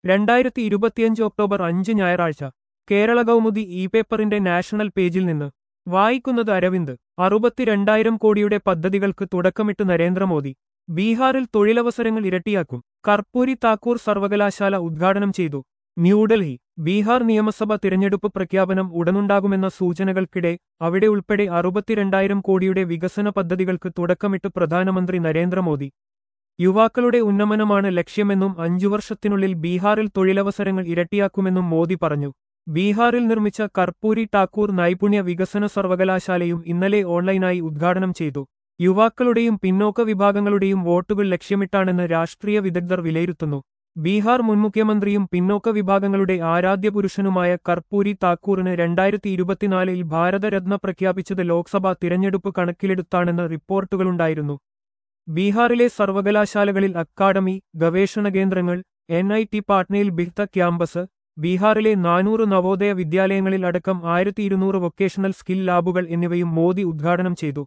രണ്ടായിരത്തി ഇരുപത്തിയഞ്ച് ഒക്ടോബർ അഞ്ച് ഞായറാഴ്ച കേരള കൗമുദി ഇ പേപ്പറിന്റെ നാഷണൽ പേജിൽ നിന്ന് വായിക്കുന്നത് അരവിന്ദ് അറുപത്തിരണ്ടായിരം കോടിയുടെ പദ്ധതികൾക്ക് തുടക്കമിട്ട് നരേന്ദ്രമോദി ബീഹാറിൽ തൊഴിലവസരങ്ങൾ ഇരട്ടിയാക്കും കർപ്പൂരി താക്കൂർ സർവകലാശാല ഉദ്ഘാടനം ചെയ്തു ന്യൂഡൽഹി ബീഹാർ നിയമസഭ തിരഞ്ഞെടുപ്പ് പ്രഖ്യാപനം ഉടനുണ്ടാകുമെന്ന സൂചനകൾക്കിടെ അവിടെ ഉൾപ്പെടെ അറുപത്തിരണ്ടായിരം കോടിയുടെ വികസന പദ്ധതികൾക്ക് തുടക്കമിട്ട് പ്രധാനമന്ത്രി നരേന്ദ്രമോദി യുവാക്കളുടെ ഉന്നമനമാണ് ലക്ഷ്യമെന്നും അഞ്ചു വർഷത്തിനുള്ളിൽ ബീഹാറിൽ തൊഴിലവസരങ്ങൾ ഇരട്ടിയാക്കുമെന്നും മോദി പറഞ്ഞു ബീഹാറിൽ നിർമ്മിച്ച കർപ്പൂരി ടാക്കൂർ നൈപുണ്യ വികസന സർവകലാശാലയും ഇന്നലെ ഓൺലൈനായി ഉദ്ഘാടനം ചെയ്തു യുവാക്കളുടെയും പിന്നോക്ക വിഭാഗങ്ങളുടെയും വോട്ടുകൾ ലക്ഷ്യമിട്ടാണെന്ന് രാഷ്ട്രീയ വിദഗ്ധർ വിലയിരുത്തുന്നു ബീഹാർ മുൻ മുഖ്യമന്ത്രിയും പിന്നോക്ക വിഭാഗങ്ങളുടെ ആരാധ്യപുരുഷനുമായ കർപ്പൂരി താക്കൂറിന് രണ്ടായിരത്തി ഇരുപത്തിനാലിൽ ഭാരതരത്ന പ്രഖ്യാപിച്ചത് ലോക്സഭാ തിരഞ്ഞെടുപ്പ് കണക്കിലെടുത്താണെന്ന് റിപ്പോർട്ടുകളുണ്ടായിരുന്നു ബീഹാറിലെ സർവകലാശാലകളിൽ അക്കാഡമി ഗവേഷണ കേന്ദ്രങ്ങൾ എൻ ഐ ടി പാട്നയിൽ ബിഹ്ത ക്യാമ്പസ് ബീഹാറിലെ നാനൂറ് നവോദയ വിദ്യാലയങ്ങളിൽ അടക്കം ആയിരത്തി ഇരുന്നൂറ് വൊക്കേഷണൽ സ്കിൽ ലാബുകൾ എന്നിവയും മോദി ഉദ്ഘാടനം ചെയ്തു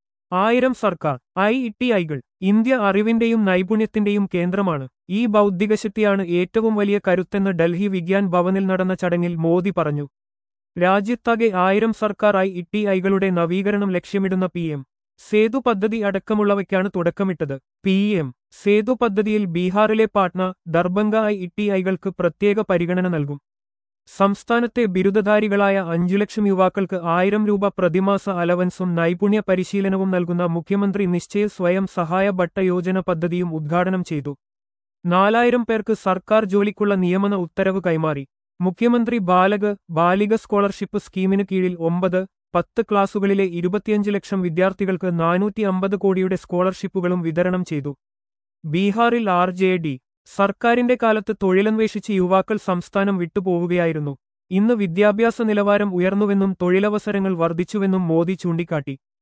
ആയിരം സർക്കാർ ഐ ടി ഐകൾ ഇന്ത്യ അറിവിന്റെയും നൈപുണ്യത്തിന്റെയും കേന്ദ്രമാണ് ഈ ബൗദ്ധികശക്തിയാണ് ഏറ്റവും വലിയ കരുത്തെന്ന് ഡൽഹി വിഗ്യാൻ ഭവനിൽ നടന്ന ചടങ്ങിൽ മോദി പറഞ്ഞു രാജ്യത്താകെ ആയിരം സർക്കാർ ഐ ടി ഐകളുടെ നവീകരണം ലക്ഷ്യമിടുന്ന പി എം സേതു പദ്ധതി അടക്കമുള്ളവയ്ക്കാണ് തുടക്കമിട്ടത് പി എം സേതു പദ്ധതിയിൽ ബീഹാറിലെ പാട്ന ദർബംഗ ഐ ടി ഐകൾക്ക് പ്രത്യേക പരിഗണന നൽകും സംസ്ഥാനത്തെ ബിരുദധാരികളായ അഞ്ചു ലക്ഷം യുവാക്കൾക്ക് ആയിരം രൂപ പ്രതിമാസ അലവൻസും നൈപുണ്യ പരിശീലനവും നൽകുന്ന മുഖ്യമന്ത്രി നിശ്ചയ സ്വയം സഹായ ഭട്ട യോജന പദ്ധതിയും ഉദ്ഘാടനം ചെയ്തു നാലായിരം പേർക്ക് സർക്കാർ ജോലിക്കുള്ള നിയമന ഉത്തരവ് കൈമാറി മുഖ്യമന്ത്രി ബാലക് ബാലിക സ്കോളർഷിപ്പ് സ്കീമിന് കീഴിൽ ഒമ്പത് പത്ത് ക്ലാസുകളിലെ ഇരുപത്തിയഞ്ച് ലക്ഷം വിദ്യാർത്ഥികൾക്ക് നാനൂറ്റി അമ്പത് കോടിയുടെ സ്കോളർഷിപ്പുകളും വിതരണം ചെയ്തു ബീഹാറിൽ ആർ ജെ ഡി സർക്കാരിന്റെ കാലത്ത് തൊഴിലന്വേഷിച്ച് യുവാക്കൾ സംസ്ഥാനം വിട്ടുപോവുകയായിരുന്നു ഇന്ന് വിദ്യാഭ്യാസ നിലവാരം ഉയർന്നുവെന്നും തൊഴിലവസരങ്ങൾ വർദ്ധിച്ചുവെന്നും മോദി ചൂണ്ടിക്കാട്ടി